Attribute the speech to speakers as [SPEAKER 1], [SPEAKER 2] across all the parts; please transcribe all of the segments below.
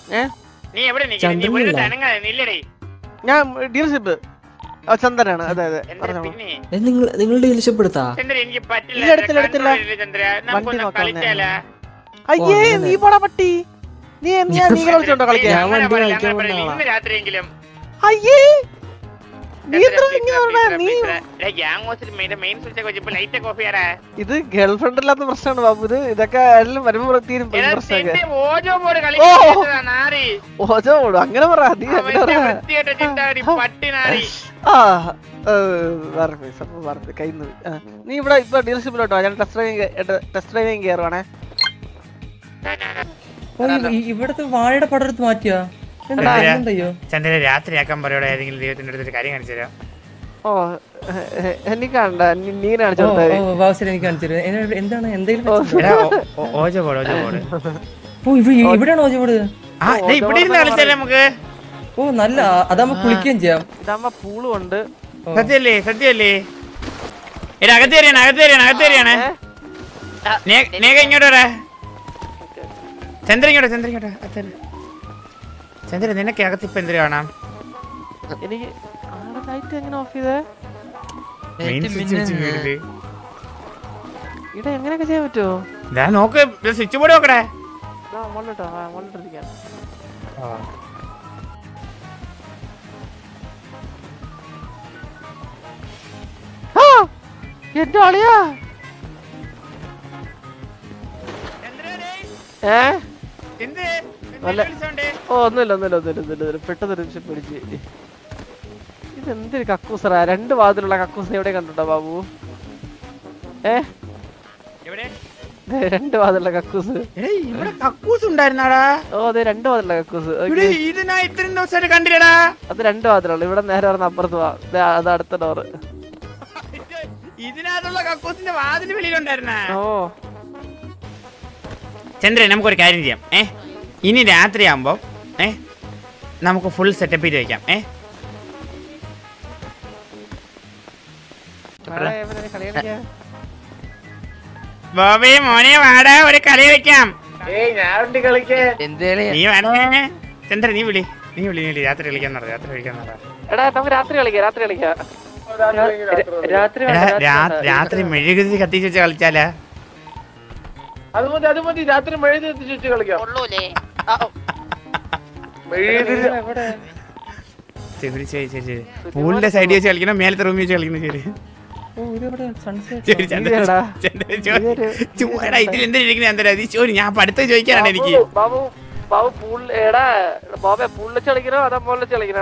[SPEAKER 1] ഏ
[SPEAKER 2] നീ എവിടെ നിൽക്കുന്നു നീ
[SPEAKER 3] ചന്ദ്രനില്ല.
[SPEAKER 2] പോയിട്ട് അനങ്ങാതെ നില്ലടേ
[SPEAKER 1] ഞാൻ ഡീലർഷിപ്പ് ആ ചന്ദനാണ് അതെ അതെ
[SPEAKER 2] എന്താ
[SPEAKER 1] പറഞ്ഞോളൂ
[SPEAKER 2] പിന്നെ
[SPEAKER 3] ഏ, നിങ്ങൾ നിങ്ങളുടെ ഡീലർഷിപ്പെടുത്താ
[SPEAKER 2] ചന്ദ്ര എനിക്ക് പറ്റില്ല
[SPEAKER 1] ഇല്ല, എടുത്തില്ല, എടുത്തില്ല.
[SPEAKER 2] control ചെയ്യില്ല ചന്ദ്ര നമുക്കൊന്ന്
[SPEAKER 1] നോക്കാൻ
[SPEAKER 2] കളിച്ചാലാ
[SPEAKER 1] അയ്യേ
[SPEAKER 3] അങ്ങനെ.
[SPEAKER 1] നീ പോടാ പട്ടി നീ നീ നീ കളിച്ചോണ്ടോ കളിക്കാൻ
[SPEAKER 3] ഞാൻ
[SPEAKER 2] അങ്ങനെ
[SPEAKER 3] വണ്ടി
[SPEAKER 2] പറയില്ല,
[SPEAKER 3] കളിക്കാൻ
[SPEAKER 2] അങ്ങനെ പറയില്ല.
[SPEAKER 3] വന്നതാ.
[SPEAKER 2] ഇന്ന് രാത്രിയെങ്കിലും
[SPEAKER 1] അയ്യേ നീ എന്താ ഇങ്ങനെ പറഞ്ഞേ നീ
[SPEAKER 2] ഗ്യാങ് ഹൗസിൽ മെയിൻ സ്വിച്ച് ഒക്കെ വെച്ചപ്പോ ലൈറ്റ് ഒക്കെ ഓഫ് ചെയ്യാറാ
[SPEAKER 1] ഇത് ഗേൾഫ്രണ്ട് ഇല്ലാത്ത പ്രശ്നമാണ് ബാബു ഇത് ഇതൊക്കെ എല്ലാം വരുമ്പോ തീരും
[SPEAKER 2] എടാ,
[SPEAKER 1] പ്രശ്നമൊക്കെ
[SPEAKER 2] നിന്റെ ഓജോ ബോർഡ്
[SPEAKER 1] ഓ.
[SPEAKER 2] കളിക്കാൻ നാറി
[SPEAKER 1] ഓജോ ഓടും അങ്ങനെ പറ നീ അങ്ങനെ
[SPEAKER 2] അവന്റെ
[SPEAKER 1] പറ
[SPEAKER 2] വൃത്തികെട്ട ചിന്താഗതി പട്ടി നാറി
[SPEAKER 1] ആ പറഞ്ഞു സംഭവം പറഞ്ഞു കയ്യിൽ നീ ഇവിടെ ഇപ്പൊ ഡീലർഷിപ്പിലോട്ടോ ഞാൻ ടെസ്റ്റ് ഡ്രൈവിംഗ് ടെസ്റ്റ് ഡ്രൈവിംഗ് കയറുവാണേ
[SPEAKER 3] ഓ, ഇ- ഇ- ഇവിടുത്തെ വാഴയുടെ പടർത്ത് മാറ്റിയാ എന്താ
[SPEAKER 2] എടാ.
[SPEAKER 3] എന്തയ്യോ
[SPEAKER 2] ചന്ദ്ര രാത്രിയാക്കാൻ പറയോടെ ഏതെങ്കിലും ദൈവത്തിന്റെ അടുത്തൊരു കാര്യം കാണിച്ചു തരാം
[SPEAKER 1] ഓ എനിക്കാണ്ട നീ
[SPEAKER 3] ഓ
[SPEAKER 1] കാണിച്ചു
[SPEAKER 3] ഓ വാവശരി എനിക്ക് കാണിച്ചു തരുമോ? എന്നെ- എന്താണ് എന്തെങ്കിലും വെച്ചിട്ടുണ്ടോ?
[SPEAKER 2] എടാ, ഓ- ഓ- ഓജോ ബോർഡ് ഓജോ ബോർഡ്
[SPEAKER 3] ഓ ഇവ ഇവിടെയാണോ ഓജോട്
[SPEAKER 2] ആ ദേ ഇവിടെ ഇരുന്ന് കളിച്ചാലേ നമുക്ക്
[SPEAKER 3] ഓ നല്ല അതാകുമ്പോ കുളിക്കുകയും ചെയ്യാം
[SPEAKER 1] ഇതാകുമ്പോ പൂളും ഉണ്ട്
[SPEAKER 3] ഓ.
[SPEAKER 2] സത്യല്ലേ സത്യല്ലേ എടാ അകത്ത് കയറിയാണ് അകത്ത് കയറിയാണ് അകത്ത് കയറിയാണ് നേക ഇങ്ങോട്ട് വരാ ചന്ദ്ര ഇങ്ങോട്ട് ചന്ദ്ര ഇങ്ങോട്ട് അകത്ത് വരൂ. ചന്ദ്ര നിനക്ക് അകത്ത് ഇപ്പൊ എന്തിനു കാണാം
[SPEAKER 1] എനിക്ക് ആടെ ലൈറ്റ് എങ്ങനെ ഓഫ് ചെയ്തേ
[SPEAKER 2] മെയിൻ സ്വിച്ച് വെച്ച് വീടില്
[SPEAKER 1] ഇവിടെ എങ്ങനെയൊക്കെ ചെയ്യാൻ പറ്റുമോ
[SPEAKER 2] ഇതാ നോക്ക് സ്വിച്ച് ബോർഡ് നോക്കടേ
[SPEAKER 1] ഇതാ മുകളിലിട്ടോ ആ മുകളിലിട്ടിരിക്കാം ആ! എന്റെ ആളിയാ ഏ
[SPEAKER 2] എന്ത്
[SPEAKER 1] വല്ല- ഓ ഒന്നുമില്ല ഒന്നുമില്ല ഒന്നുമില്ല ഒന്നുമില്ല ഒന്നുമില്ല പെട്ടെന്ന് ഒരു നിമിഷം പിടിച്ച് ഇതെന്തൊരു കക്കൂസറാ രണ്ട് വാതിലുള്ള കക്കൂസ് എവിടെ കണ്ടുണ്ടോ ബാബു ഏ
[SPEAKER 2] എവിടെ
[SPEAKER 1] ദേ രണ്ട് വാതിലുള്ള കക്കൂസ്
[SPEAKER 2] എടാ ഇവിടെ കക്കൂസ് ഉണ്ടായിരുന്നാടാ
[SPEAKER 1] ഓ അതെ രണ്ട് വാതിലുള്ള കക്കൂസ്
[SPEAKER 2] ഇവിടെ
[SPEAKER 1] ഓക്കേ.
[SPEAKER 2] ഇത് ഞാൻ ഇത്രയും ദിവസമായിട്ട് കണ്ടില്ലടാ
[SPEAKER 1] അത് രണ്ട് വാതിലുള്ളൂ ഇവിടെ നേരെ പറഞ്ഞ അപ്പുറത്ത് പോവാ ദേ, അത് അടുത്ത ഡോറ്
[SPEAKER 2] ഇതിനകത്തുള്ള കക്കൂസിന്റെ വാതില് വെളിയിലുണ്ടായിരുന്ന
[SPEAKER 1] ഓ
[SPEAKER 2] ചന്ദ്രൻ നമുക്കൊരു കാര്യം ചെയ്യാം ഏ ഇനി രാത്രിയാകുമ്പോ ഏ നമുക്ക് ഫുൾ സെറ്റപ്പ് ചെയ്ത് വെക്കാം ഏ
[SPEAKER 1] നാളെ ഇവനെ കളി കളിക്കാം.
[SPEAKER 2] ബോബി മോനെ വാടാ ഒരു കളി വെക്കാം
[SPEAKER 4] എന്തേലും
[SPEAKER 2] നീ വേണേ ചന്ദ്രൻ നീ വിളി നീ വിളി നീ വിളി രാത്രി കളിക്കാൻ പറ രാത്രി കളിക്കാൻ പറ
[SPEAKER 1] എടാ നമുക്ക് രാത്രി കളിക്കാം രാത്രി കളിക്കാം രാത്രി
[SPEAKER 2] എടാ,
[SPEAKER 1] വേണ്ട, രാത്രി
[SPEAKER 2] രാ-
[SPEAKER 1] വേണ്ട.
[SPEAKER 2] രാത്രി മെഴുകുതി കത്തിച്ച് വെച്ച് കളിച്ചാലാ
[SPEAKER 1] അത് മതി അത് മതി രാത്രി മഴ എത്തിച്ചു കളിക്കാം
[SPEAKER 5] കൊള്ളൂലേ
[SPEAKER 1] എവിടെ
[SPEAKER 2] ശരി ശരി ശരി ശരി പൂളിന്റെ സൈഡിൽ വെച്ച് കളിക്കണം മേലത്തെ റൂമിൽ വെച്ച് കളിക്കണം ശരി
[SPEAKER 3] ഓ ഇതെവിടെ സൺസെറ്റ്
[SPEAKER 2] ശരി ചന്ദ്രൻ
[SPEAKER 1] ഇതെടാ.
[SPEAKER 2] ചന്ദ്രൻ ചോദി ചുമ്മാടാ ഇതിൽ എന്താ ഇരിക്കുന്നത് എന്താ ഇത് ചോദി ഞാൻ പഠിത്തം ചോദിക്കാനാണ് എനിക്ക്
[SPEAKER 1] ബാബു, ബാബു ബാബു പൂൾ എടാ ബോബെ പൂളിൽ വെച്ച് കളിക്കണോ അതോ മോളിൽ വെച്ച് കളിക്കണോ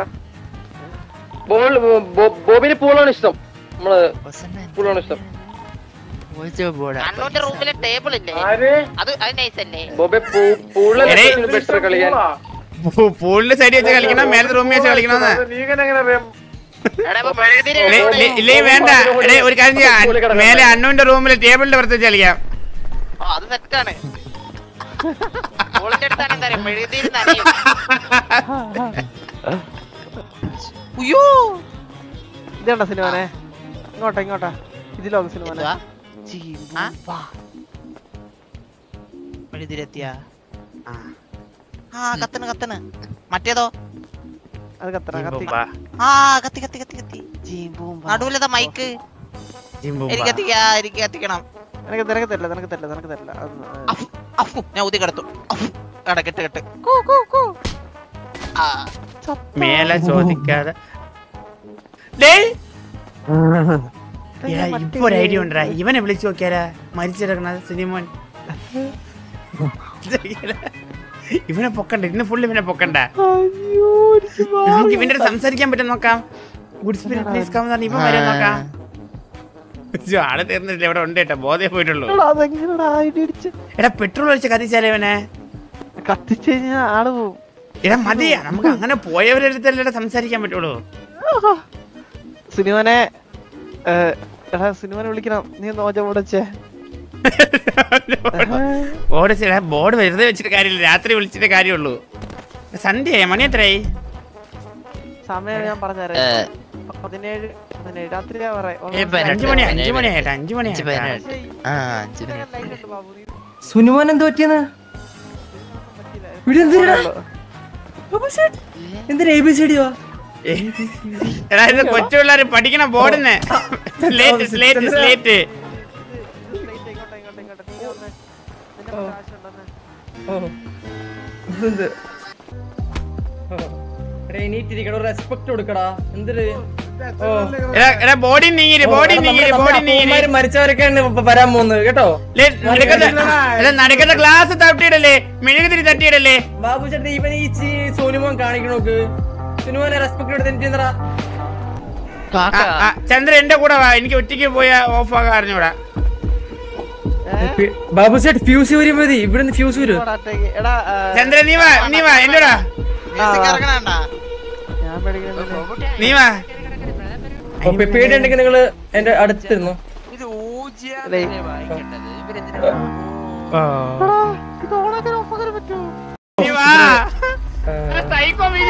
[SPEAKER 4] ബോബിന് പൂളാണ് ഇഷ്ടം നമ്മള് പൂളാണ് ഇഷ്ടം
[SPEAKER 5] അണ്ണൂന്റെ റൂമിലെ ടേബിൾ ഇല്ലേ അത് അത് നൈസ് അല്ലേ
[SPEAKER 4] ബോബെ പൂളിലെ
[SPEAKER 2] എടേ.
[SPEAKER 4] ബെറ്റർ കളിക്കാൻ
[SPEAKER 2] പൂ- പൂളിന്റെ സൈഡിൽ വെച്ച് കളിക്കണം മേലത്തെ റൂമിൽ വെച്ച് കളിക്കണമെന്ന്
[SPEAKER 5] എടാ, ഇപ്പൊ മെഴുകുതിരി
[SPEAKER 2] ഇല്ലേ-
[SPEAKER 5] ഇടണ്ടേ?
[SPEAKER 2] ഇല്ലേ- ഇല്ലേ വേണ്ട എടേ ഒരു കാര്യം ചെയ്യാം മേലെ അണ്ണുവിന്റെ റൂമിൽ ടേബിളിന്റെ പുറത്ത് വെച്ച് കളിക്കാം
[SPEAKER 5] ഓ, അത് സെറ്റാണ് സ്കൂളിന്റെ അടുത്താണ് എന്താ പറയാ മെഴുകുതിരി നനയും ഉയ്യോ
[SPEAKER 1] ഇതേണ്ട സിനിമനെ ഇങ്ങോട്ടാ ഇങ്ങോട്ടാ ഇതിലോക സിനിമനെ
[SPEAKER 5] എന്തുവാ? ആ? മെഴുകുതിരി ആ കത്തണ് കത്തണ് മറ്റേതോ
[SPEAKER 1] അത് കത്തണ കത്തി
[SPEAKER 2] ജിംബൂമ്പ.
[SPEAKER 5] ആ കത്തി കത്തി കത്തി കത്തി
[SPEAKER 1] ജീമ്പൂമ്പ.
[SPEAKER 5] നടുവിലതാ മൈക്ക്
[SPEAKER 2] ജിംബൂമ്പ.
[SPEAKER 5] എനിക്ക് കത്തിക്കാ എനിക്ക് കത്തിക്കണം
[SPEAKER 1] നിനക്ക് നിനക്ക് തരില്ല നിനക്ക് തരില്ല നിനക്ക് തരില്ല അതൊന്ന്, ഏ,
[SPEAKER 5] അഫു അഫു ഞാൻ ഊതി കിടത്തു അഫു എടാ കെട്ട് കെട്ട് കൂ കൂ കൂ ആ
[SPEAKER 1] ചത്ത.
[SPEAKER 2] മേലെ ചോദിക്കാതെ ഡേയ്,
[SPEAKER 1] ഇതെങ്ങനെ
[SPEAKER 2] എടാ,
[SPEAKER 1] മറ്റേ
[SPEAKER 2] ഇപ്പൊ ഒരു ഐഡിയ ഉണ്ടാ ഇവനെ വിളിച്ചു നോക്കിയാലാ മരിച്ചിടക്കണ സിനിമോൻ ഇവനെ പൊക്കണ്ട ഇന്ന് ഫുള്ള് ഇവനെ പൊക്കണ്ട
[SPEAKER 1] അയ്യോ, എനിക്ക് വാ-
[SPEAKER 2] നമുക്ക് ഇവന്റെ അടുത്ത് സംസാരിക്കാൻ പറ്റും നോക്കാം ഗുഡ് സ്പിരിറ്റ് പ്ലീസ് കം എന്ന് ഇവൻ വരെ നോക്കാം ശ്ശോ, ആള് തീർന്നിട്ടില്ല ഇവിടെ ഉണ്ട് കേട്ടോ ബോധേ പോയിട്ടുള്ളൂ
[SPEAKER 1] എടാ, അതെങ്ങനെടാ ഐഡി അടിച്ച്
[SPEAKER 2] എടാ പെട്രോൾ ഒഴിച്ച് കത്തിച്ചാലേ ഇവനെ
[SPEAKER 1] കത്തിച്ച് കഴിഞ്ഞാൽ ആള് പോവും
[SPEAKER 2] എടാ മതിയാ നമുക്ക് അങ്ങനെ പോയവരുടെ അടുത്തല്ലേ സംസാരിക്കാൻ പറ്റുള്ളൂ
[SPEAKER 1] ആഹാ. സിനിമനെ ഏ, എടാ സിനിമനെ വിളിക്കണം നീ ഒന്ന് ഓജ മുടച്ചേ
[SPEAKER 2] ബോർഡ് വെച്ചിട്ട് ബോർഡ് വെറുതെ വെച്ചിട്ട് കാര്യമില്ല രാത്രി വിളിച്ചിട്ട് കാര്യമുള്ളൂ സന്ധ്യ മണി എത്രയായി
[SPEAKER 1] സമയം ഞാൻ പറഞ്ഞുതരാം
[SPEAKER 4] ഏ.
[SPEAKER 1] പതിനേഴ് പതിനേഴ് രാത്രിയാ പറയാം
[SPEAKER 4] ഇപ്പൊ
[SPEAKER 2] അഞ്ചു മണി അഞ്ചു മണിയായിട്ടാ അഞ്ചു മണിയായിട്ടാ
[SPEAKER 4] ആ അഞ്ച് മിനിറ്റ്
[SPEAKER 1] ലൈറ്റ് ഉണ്ട് ബാബു നീ
[SPEAKER 3] സുനുമാൻ എന്ത് പറ്റിയെന്ന് ഇവിടെ എന്തിനാ എന്തിനാ എ ബി സി ഡിയോ
[SPEAKER 2] എടാ ഇത് കൊച്ചു പിള്ളേര് പഠിക്കണ ബോർഡിന് സ്ലേറ്റ് സ്ലേറ്റ് സ്ലേറ്റ്
[SPEAKER 3] ഓ എന്ത് ഓ എടാ എണീറ്റിരിക്കട റെസ്പെക്ട് കൊടുക്കടാ എന്തൊരു ഓ
[SPEAKER 2] എടാ എടാ ബോഡി നീങ്ങിര് ബോഡി നീങ്ങിര് ബോഡി നീങ്ങിര്
[SPEAKER 3] അപ്പൂപ്പന്മാര് മരിച്ചവരൊക്കെയാണ് ഇപ്പൊ വരാൻ പോകുന്നത് കേട്ടോ
[SPEAKER 2] ലേ, നടക്കുന്ന എടാ, നടക്കുന്ന ഗ്ലാസ് തട്ടിയിടല്ലേ മെഴുകുതിരി തട്ടിയിടല്ലേ
[SPEAKER 3] ബാബു ചേട്ടൻ ഇവൻ ഈ ചി- സോനുമോൻ കാണിക്കണോക്ക് സുനുമോനെ റെസ്പെക്ട് എടുത്ത് എനിക്കെന്തടാ
[SPEAKER 2] ആ, ആ, ചന്ദ്ര എന്റെ കൂടെ വാ എനിക്ക് ഒറ്റയ്ക്ക് പോയ ഓഫ് ആകാൻ അറിഞ്ഞൂടാ
[SPEAKER 3] ബാബു ചേട്ടൻ ഫ്യൂസ് വരും മതി ഇവിടുന്ന് ഫ്യൂസ് വരും
[SPEAKER 1] എടാ ആ,
[SPEAKER 2] ചന്ദ്ര നീ വാ നീ വാ എന്റെ കൂടെ വാ.
[SPEAKER 5] മ്യൂസിക് ഇറങ്ങണണ്ട
[SPEAKER 1] ഞാൻ പഠിക്കുന്നത്
[SPEAKER 2] നീ വാ
[SPEAKER 3] പേടിയുണ്ടെങ്കിൽ നിങ്ങള് എന്റെ അടുത്തിരുന്നു
[SPEAKER 1] ഇത് ഓണാക്കാൻ ഓഫാക്കാൻ പറ്റുമോ
[SPEAKER 2] നീ വാ psycho video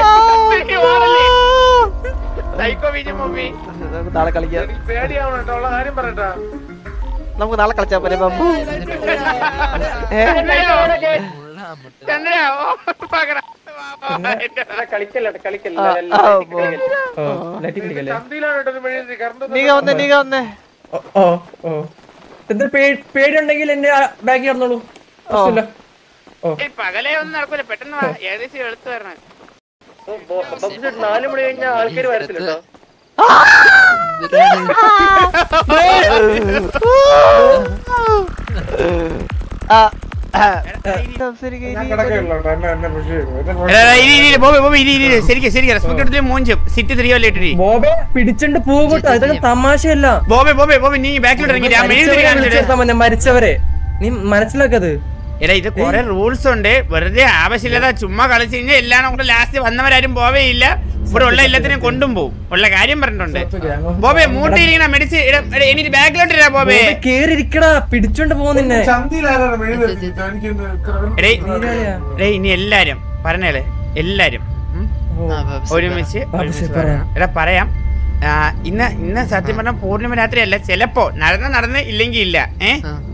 [SPEAKER 2] psycho video movie
[SPEAKER 1] നമുക്ക് നാളെ കളിക്കാം
[SPEAKER 4] പേടിയാവണോ കാര്യം പറയട്ടാ
[SPEAKER 1] നമുക്ക് നാളെ കളിച്ചാ പോലെ ബമ്പു ഏ
[SPEAKER 2] ചന്ദ്ര ഓഫ് ആക്കടാ
[SPEAKER 4] കളിക്കല്ല കളിക്കല്ല
[SPEAKER 1] ആ, ആ, പോ.
[SPEAKER 3] ഓ ലൈറ്റ് പിടിക്കല്ലേ
[SPEAKER 1] നീക വന്നേ നീക വന്നേ
[SPEAKER 3] ഓ ഓ ഓ എന്താ പേടിയുണ്ടെങ്കിൽ എന്നെ ബാഗ് കടന്നോളൂ പ്രശ്നമില്ല. ഓ
[SPEAKER 2] ഏയ് പകലേ ഒന്നും നടക്കൂല പെട്ടെന്ന് വാ ഏകദേശം എടുത്തു വരണം
[SPEAKER 4] നാല് മണി കഴിഞ്ഞാൽ ആൾക്കാർ വരത്തില്ല കേട്ടോ
[SPEAKER 1] ആ ആ. സംസാരിക്ക്, ഇനി
[SPEAKER 2] എടാ, എടാ, ഇരി, ഇരി, ഇരി, ബോബി, ബോബി, ഇരി, ഇരി, ഇരി. ശരിക്കും ശരിക്കും റെസ്പെക്ട് എടുത്തിട്ട് മൂഞ്ചും സിറ്റ് തിരികെ ഇട്ടിരി
[SPEAKER 3] ബോബെ പിടിച്ചോണ്ട് പോകട്ടോ ഇതൊക്കെ തമാശയല്ല
[SPEAKER 2] ബോബെ ബോബെ ബോബെ നീ ബാക്കിലോട്ട് ഇറങ്ങി ആ മെഴുകുതിരി
[SPEAKER 3] മരിച്ചവരെ
[SPEAKER 2] കാണിച്ചിട്ട്
[SPEAKER 3] വിളിച്ചെടുത്താ മതി, മരിച്ചവരെ നീ മനസ്സിലാക്കത്
[SPEAKER 2] എടാ ഇത് കുറെ റൂൾസ് ഉണ്ട് വെറുതെ ആവശ്യമില്ലാതെ ചുമ്മാ കളിച്ചു കഴിഞ്ഞാൽ എല്ലാം കൂടെ ലാസ്റ്റ് വന്നവരാരും പോവേയില്ല ഇവിടെ ഉള്ള എല്ലാത്തിനും കൊണ്ടും പോവും ഉള്ള കാര്യം പറഞ്ഞിട്ടുണ്ട് ബോബെ മൂട്ടിയിരിക്കണ മെഡിസിൻ എനിക്ക് ബാക്കിലോട്ട് ഇരാ ബോബെ
[SPEAKER 3] ബോബെ കേറിയിരിക്കടാ പിടിച്ചോണ്ട് പോകുന്നിന്നെ
[SPEAKER 2] എടേ
[SPEAKER 3] നീരാളിയാ.
[SPEAKER 2] എടേ ഇനി എല്ലാരും പറഞ്ഞേളെ എല്ലാരും ഉം?
[SPEAKER 3] ഓ.
[SPEAKER 2] ഒരുമിച്ച്
[SPEAKER 3] ആ,
[SPEAKER 2] ഒരുമിച്ച്
[SPEAKER 3] ശരി,
[SPEAKER 2] പറയാം.
[SPEAKER 3] പറയാം.
[SPEAKER 2] എടാ പറയാം ആ, ഇന്ന് ഇന്ന് സത്യം പറഞ്ഞ പൂർണിമ രാത്രി അല്ല ചിലപ്പോ നടന്ന നടന്ന് ഇല്ലെങ്കിൽ ഇല്ല ഏ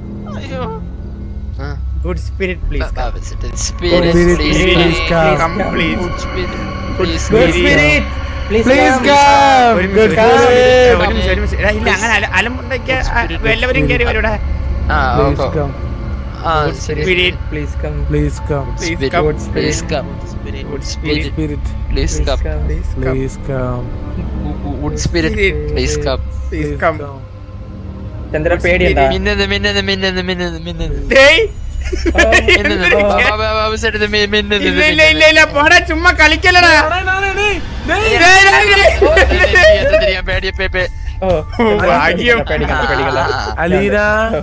[SPEAKER 2] good spirit please
[SPEAKER 6] Spirit,
[SPEAKER 3] Spirit,
[SPEAKER 6] please
[SPEAKER 3] please
[SPEAKER 6] come.
[SPEAKER 2] Come please
[SPEAKER 6] Good spirit, please
[SPEAKER 3] Good
[SPEAKER 6] come.
[SPEAKER 3] spirit, please
[SPEAKER 7] Please
[SPEAKER 3] come.
[SPEAKER 7] come.
[SPEAKER 2] ഒരുമിച്ച്
[SPEAKER 7] Good
[SPEAKER 2] ഒരുമിച്ച്
[SPEAKER 7] spirit.
[SPEAKER 2] ഒരുമിച്ച് ഒരുമിച്ച് എടാ ഇല്ല അങ്ങനെ അല- അലമ്പുണ്ടാക്കിയ ആ,
[SPEAKER 6] spirit,
[SPEAKER 2] എല്ലാവരും കയറി വരൂടാ
[SPEAKER 6] Ah,
[SPEAKER 7] Please
[SPEAKER 6] okay.
[SPEAKER 7] come.
[SPEAKER 6] Ah,
[SPEAKER 3] Good
[SPEAKER 6] spirit,
[SPEAKER 2] Spirit,
[SPEAKER 3] Please come.
[SPEAKER 7] Please come.
[SPEAKER 6] spirit,
[SPEAKER 2] come.
[SPEAKER 6] please come.
[SPEAKER 2] good
[SPEAKER 6] Good
[SPEAKER 2] spirit,
[SPEAKER 6] spirit,
[SPEAKER 7] Spirit.
[SPEAKER 6] please
[SPEAKER 3] Please
[SPEAKER 6] come.
[SPEAKER 3] come.
[SPEAKER 7] Please come.
[SPEAKER 6] Good spirit,
[SPEAKER 2] Spirit.
[SPEAKER 6] please come.
[SPEAKER 2] please come.
[SPEAKER 3] Chandra പേടിയുണ്ടാ
[SPEAKER 6] മിന്നുന്നത് മിന്നുന്നത് മിന്നുന്നത് മിന്നുന്നത് മിന്നുന്നത്
[SPEAKER 2] ഡേയ്
[SPEAKER 6] മിന്നുന്നത്
[SPEAKER 2] എന്തൊരു
[SPEAKER 6] ബാ- ബാ- ബാ- ബാബു ചേട്ടൻ ഇത് മി- മിന്നുന്നത്
[SPEAKER 2] ഇല്ല ഇല്ല ഇല്ല
[SPEAKER 6] മിന്നുന്നത്.
[SPEAKER 2] ഇല്ല പോടാ ചുമ്മാ കളിക്കലടാ ഡേയ്, ഡേയ്, ഡേയ്.
[SPEAKER 6] എന്താ തിരിയാൻ പേടിയ പേ- പേ-
[SPEAKER 3] ഓ
[SPEAKER 2] ഭാഗ്യം.
[SPEAKER 3] പേടിക്കണ്ട പേടിക്കണ്ട
[SPEAKER 7] അലീന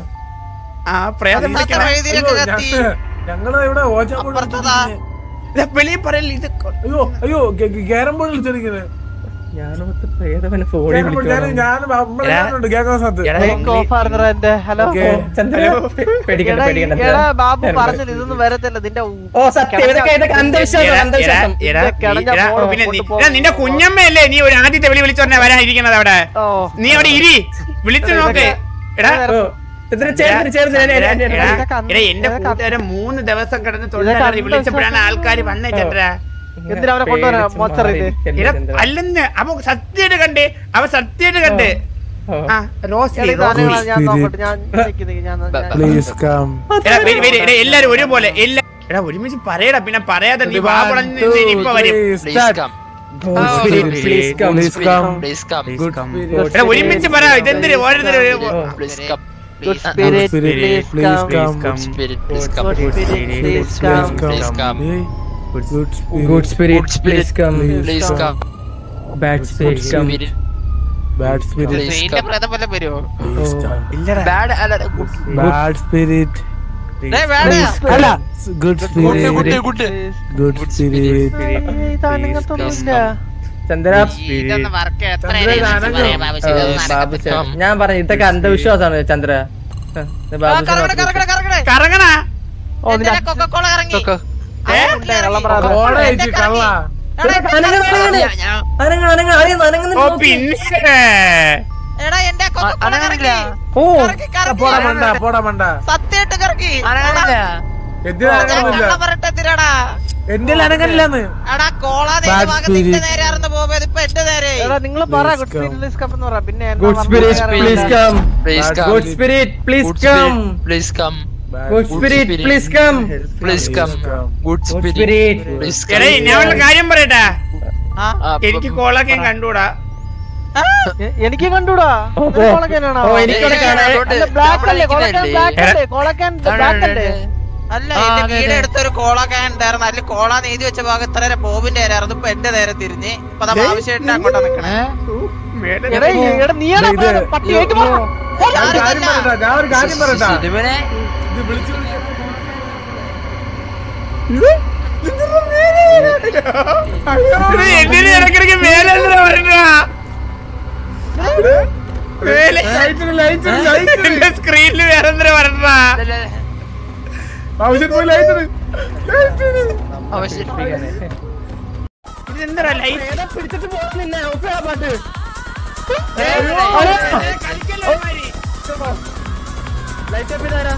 [SPEAKER 2] ആ പ്രേതം വിളിക്കണ
[SPEAKER 5] എഴുതിയിലൊക്കെ കത്തി
[SPEAKER 7] ഞങ്ങള് ഇവിടെ
[SPEAKER 5] അപ്പുറത്തതാ.
[SPEAKER 2] വെളിയിൽ പറയല്ല ഇത് കൊ-
[SPEAKER 7] അയ്യോ അയ്യോ ഗ്യാരം ബോർഡ് വിളിച്ചിരിക്കുന്നത്
[SPEAKER 3] ഞാനോട്ട് പ്രേതവനെ ഫോണിൽ വിളിക്കണം
[SPEAKER 7] ഞാൻ ഞാനുണ്ട് ഗ്യാങ്ങോസത്ത്
[SPEAKER 2] എടാ,
[SPEAKER 1] ഓഫ് ആർന്നറ എന്റെ ഹലോ
[SPEAKER 7] ഓക്കേ.
[SPEAKER 3] ചന്ദ്ര പേടിക്കണ്ട
[SPEAKER 1] എടാ,
[SPEAKER 3] പേടിക്കണ്ട
[SPEAKER 1] എടാ ബാബു
[SPEAKER 3] ഞാൻ
[SPEAKER 1] പറഞ്ഞില്ല ഇതൊന്നും വരത്തില്ല നിന്റെ
[SPEAKER 3] ഓ സത്യം ഇതൊക്കെ ഇതൊക്കെ അന്ധവിശ്വാസം
[SPEAKER 2] എടാ,
[SPEAKER 3] അന്ധവിശ്വാസം
[SPEAKER 2] എടാ,
[SPEAKER 1] ഇത് കിടന്ന
[SPEAKER 2] എടാ,
[SPEAKER 1] മോളെ
[SPEAKER 2] പിന്നെ നീ-
[SPEAKER 1] കൊണ്ടുപോ.
[SPEAKER 2] എടാ, നിന്റെ കുഞ്ഞമ്മയല്ലേ നീ ഒരു ആദ്യത്തെ വിളി വിളിച്ചു പറഞ്ഞ വരാനിരിക്കുന്നത് അവിടെ
[SPEAKER 1] ഓ
[SPEAKER 2] നീ അവിടെ ഇരി വിളിച്ചു നോക്ക് എടാ
[SPEAKER 3] ഓ ഇതിന് ചേർന്ന് ചേർന്ന് ഞാൻ- ഞാൻ- ഞാൻ-
[SPEAKER 2] എടാ,
[SPEAKER 3] ഞാൻ-
[SPEAKER 1] ഇതൊക്കെ അന്ധ-
[SPEAKER 2] എടാ, എന്റെ
[SPEAKER 1] ഇതൊക്കെ
[SPEAKER 2] കൂട്ടുകാരൻ മൂന്ന് ദിവസം കിടന്ന്
[SPEAKER 1] ഇതൊക്കെ
[SPEAKER 2] തൊഴിലാളി വിളിച്ചപ്പോഴാണ്
[SPEAKER 1] അന്ധവിശ്വാസം.
[SPEAKER 2] ആൾക്കാർ വന്നേ ചന്ദ്ര
[SPEAKER 1] എന്തിനാ അവനെ കൊണ്ടുവരാ?
[SPEAKER 3] പേടിച്ച്
[SPEAKER 1] മോച്ചറി ഇത്?
[SPEAKER 3] മാറിയിരിക്കല്ലേ
[SPEAKER 2] എടാ
[SPEAKER 3] ചന്ദ്ര.
[SPEAKER 2] അല്ലെന്ന് അവൻ സത്യമായിട്ട് കണ്ട് അവൻ സത്യമായിട്ട് കണ്ട്
[SPEAKER 3] ഓ.
[SPEAKER 2] ആ റോസ്ലി
[SPEAKER 1] എടാ, ഇത്
[SPEAKER 2] റോസ്ലി
[SPEAKER 1] ആരെങ്കിലും ഞാൻ
[SPEAKER 7] Spirit.
[SPEAKER 1] നോക്കട്ടെ ഞാൻ നിക്ക് നിക്ക് ഞാൻ ഞാൻ-
[SPEAKER 7] പ്ലീസ് കം
[SPEAKER 2] എടാ വരി വരി എടാ എല്ലാരും ഒരുപോലെ എല്ലാ എടാ ഒരുമിച്ച് പറയടാ പിന്നെ പറയാതെ നീ വാ പൊളഞ്ഞ് നിന്ന് ഇപ്പൊ വരും
[SPEAKER 6] Please come.
[SPEAKER 3] Good spirit, please come.
[SPEAKER 7] Please come.
[SPEAKER 6] Please come.
[SPEAKER 7] Good
[SPEAKER 3] Good
[SPEAKER 2] എടാ ഒരുമിച്ച് പറ ഇതെന്തിന് ഓരോരുത്തർ
[SPEAKER 6] Please come.
[SPEAKER 1] Good
[SPEAKER 6] Ah,
[SPEAKER 1] spirit,
[SPEAKER 7] spirit,
[SPEAKER 1] please
[SPEAKER 7] please
[SPEAKER 1] come.
[SPEAKER 7] come.
[SPEAKER 6] Good spirit, please come.
[SPEAKER 1] Good spirit, please
[SPEAKER 7] Please
[SPEAKER 1] come.
[SPEAKER 7] come.
[SPEAKER 6] Please come.
[SPEAKER 7] Hey, Good spirit.
[SPEAKER 3] Good spirit,
[SPEAKER 6] Good spirit,
[SPEAKER 3] please come.
[SPEAKER 6] Please come.
[SPEAKER 3] Bad spirit,
[SPEAKER 6] Good
[SPEAKER 3] come.
[SPEAKER 6] spirit,
[SPEAKER 7] Bad spirit.
[SPEAKER 6] please
[SPEAKER 5] ഇതിന്റെ
[SPEAKER 6] come.
[SPEAKER 5] പ്രേതം വല്ലതും വരുമോ
[SPEAKER 7] Please come.
[SPEAKER 2] ഇല്ലടാ
[SPEAKER 6] Bad അല്ല good
[SPEAKER 7] Bad spirit.
[SPEAKER 5] ഡേ വേണ
[SPEAKER 7] അല്ല good
[SPEAKER 6] good
[SPEAKER 7] spirit.
[SPEAKER 6] good good.
[SPEAKER 7] Good spirit.
[SPEAKER 1] ഇത് അനങ്ങത്തൊന്നുമില്ല
[SPEAKER 3] ചന്ദ്ര
[SPEAKER 5] ഇതൊന്ന് വർക്ക് എത്ര
[SPEAKER 7] ചന്ദ്ര,
[SPEAKER 5] നേരം
[SPEAKER 7] ഇത്
[SPEAKER 5] ഇരുന്ന് പറയാം, ബാബു,
[SPEAKER 3] ഏ,
[SPEAKER 5] ഇതൊന്നും
[SPEAKER 3] ബാബു
[SPEAKER 5] നടക്കത്തില്ല.
[SPEAKER 3] ചേട്ടൻ. ഞാൻ പറഞ്ഞു ഇതൊക്കെ അന്ധവിശ്വാസമാണ് ചന്ദ്ര ആ, ഇത്
[SPEAKER 5] ആ,
[SPEAKER 3] ബാബു
[SPEAKER 5] കറങ്ങണേ,
[SPEAKER 3] ചേട്ടൻ
[SPEAKER 5] കറങ്ങണേ, കറങ്ങണേ.
[SPEAKER 2] കറങ്ങണ
[SPEAKER 1] ഓ നിന്റെ
[SPEAKER 5] എന്തിനാ കൊക്കക്കോള ഇറങ്ങി?
[SPEAKER 6] കൊക്ക.
[SPEAKER 5] ആ,
[SPEAKER 2] ഏ?
[SPEAKER 5] പുള്ളി ഇറങ്ങി.
[SPEAKER 1] കള്ളം പറയാതെ.
[SPEAKER 7] ഓടെ
[SPEAKER 5] എന്റെ
[SPEAKER 7] ചേച്ചി കള്ള
[SPEAKER 5] എടാ,
[SPEAKER 3] ഇതൊക്കെ അനങ്ങ- അനങ്ങ-
[SPEAKER 5] ഞാൻ- ഞാൻ-
[SPEAKER 3] അനങ്ങ അനങ്ങ അനങ്ങ അനങ്ങുന്ന
[SPEAKER 2] ഓ
[SPEAKER 3] നോക്ക്.
[SPEAKER 2] പിന്നെ
[SPEAKER 5] എടാ എന്റെ കൊക്കക്കോള
[SPEAKER 6] അനങ്ങണില്ല.
[SPEAKER 5] കറങ്ങി.
[SPEAKER 3] ഓ
[SPEAKER 5] കറക്കി, കറക്കി.
[SPEAKER 7] പോടാ മണ്ട പോടാ മണ്ട
[SPEAKER 5] സത്യമായിട്ട് കറക്കി
[SPEAKER 6] അനങ്ങണില്ല.
[SPEAKER 7] എന്തിനാ
[SPEAKER 5] ഞാൻ
[SPEAKER 7] അങ്ങനൊന്നുമില്ല
[SPEAKER 5] കള്ളം പറയട്ടെ തിരടാ
[SPEAKER 7] എന്റെ അനങ്ങനില്ലെന്ന്
[SPEAKER 5] എടാ കോള
[SPEAKER 7] Bad
[SPEAKER 5] ഭാഗത്ത് നിന്റെ
[SPEAKER 7] spirit.
[SPEAKER 5] നേരെ ആയിരുന്നു പോകുമ്പോ ഇതിപ്പോ എന്റെ നേരെ
[SPEAKER 1] എടാ നിങ്ങൾ പറ
[SPEAKER 7] Please
[SPEAKER 1] good
[SPEAKER 7] come.
[SPEAKER 1] Spirit please come എന്ന് പറ പിന്നെ എന്താ
[SPEAKER 3] ഗുഡ് സ്പിരിറ്റ്
[SPEAKER 1] പറഞ്ഞത്
[SPEAKER 3] പ്ലീസ്
[SPEAKER 1] അറിയില്ല.
[SPEAKER 3] Come
[SPEAKER 6] Please come.
[SPEAKER 3] Good spirit please
[SPEAKER 6] Good
[SPEAKER 3] come
[SPEAKER 6] spirit, please come.
[SPEAKER 3] Good spirit please come
[SPEAKER 6] Please come. Good
[SPEAKER 3] good
[SPEAKER 6] spirit,
[SPEAKER 3] spirit
[SPEAKER 6] please
[SPEAKER 2] എടേ
[SPEAKER 6] come.
[SPEAKER 2] ഞാൻ ഒരു കാര്യം പറയട്ടെ
[SPEAKER 5] ആ
[SPEAKER 6] ആ,
[SPEAKER 2] എനിക്ക് കോളൊക്കെ കണ്ടൂടാ
[SPEAKER 1] എ- എനിക്ക് കണ്ടൂടാ
[SPEAKER 3] ഓ, ഓ.
[SPEAKER 1] കോളക്കാനാണോ
[SPEAKER 3] ഓ, എനിക്കവിടെ കാണാൻ
[SPEAKER 1] അല്ല ബ്ലാക്ക് അല്ലേ കോളക്കാൻ ബ്ലാക്ക് അല്ലേ കോളക്കാൻ ബ്ലാക്ക് അല്ലേ
[SPEAKER 5] അല്ല
[SPEAKER 6] ആ,
[SPEAKER 5] എന്റെ
[SPEAKER 6] അതെ,
[SPEAKER 5] വീട്
[SPEAKER 6] അതെ.
[SPEAKER 5] എടുത്തൊരു കോള ക്യാൻ ഉണ്ടായിരുന്നു അതിൽ കോള നീതി വെച്ച ഭാഗം ഇത്ര നേരം ബോബിന്റെ നേരായിരുന്നു ഇപ്പൊ എന്റെ നേരെ തിരിഞ്ഞ് ഇപ്പൊ നമ്മ ആവശ്യമായിട്ട് അങ്ങോട്ടാ നിക്കണേ
[SPEAKER 1] എടാ ഈ- എടാ നീയാണോ
[SPEAKER 7] ഇത്
[SPEAKER 1] പറഞ്ഞത്? പട്ടി ഏറ്റു പറ
[SPEAKER 3] ഞാൻ ഒരു കാര്യം പറയട്ടാ ഞാൻ ഒരു കാര്യം പറയട്ടാ
[SPEAKER 6] ഇവനെ
[SPEAKER 2] എന്തിനു ഇടക്കിടക്ക് മേലെ പറഞ്ഞ സ്ക്രീനിൽ വേറെ എന്തിനാ പറഞ്ഞ ഇതെന്താ ലൈറ്റ്
[SPEAKER 3] പിടിച്ചിട്ട് പോകുന്നില്ല ഒപ്പേ ആ പാട്ട് ലൈറ്റ് ഓഫ് ചെയ്താരാ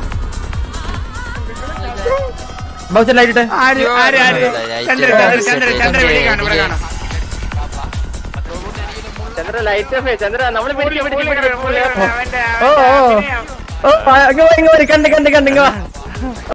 [SPEAKER 3] ബൗച്ചർ ലൈറ്റ് ഇട്ടേ
[SPEAKER 2] ആര് ആര് ആര് ചന്ദ്രൻ ചന്ദ്രൻ ചന്ദ്രൻ ചന്ദ്രൻ ഇവിടെ കാണും ഇവിടെ കാണാം
[SPEAKER 3] ചന്ദ്ര ലൈറ്റ് ഓഫ് ചന്ദ്ര നമ്മള് പിടിക്കാം
[SPEAKER 2] പുള്ളി
[SPEAKER 3] പിടിക്കാം
[SPEAKER 2] കാണും, പുള്ളി കാണും. അവന്റെ
[SPEAKER 3] ഓ, ഓ.
[SPEAKER 2] അവന്റെ
[SPEAKER 3] ഓ ഇങ്ങ ഇങ്ങ കണ്ട് കണ്ട് കണ്ട് ഇങ്ങ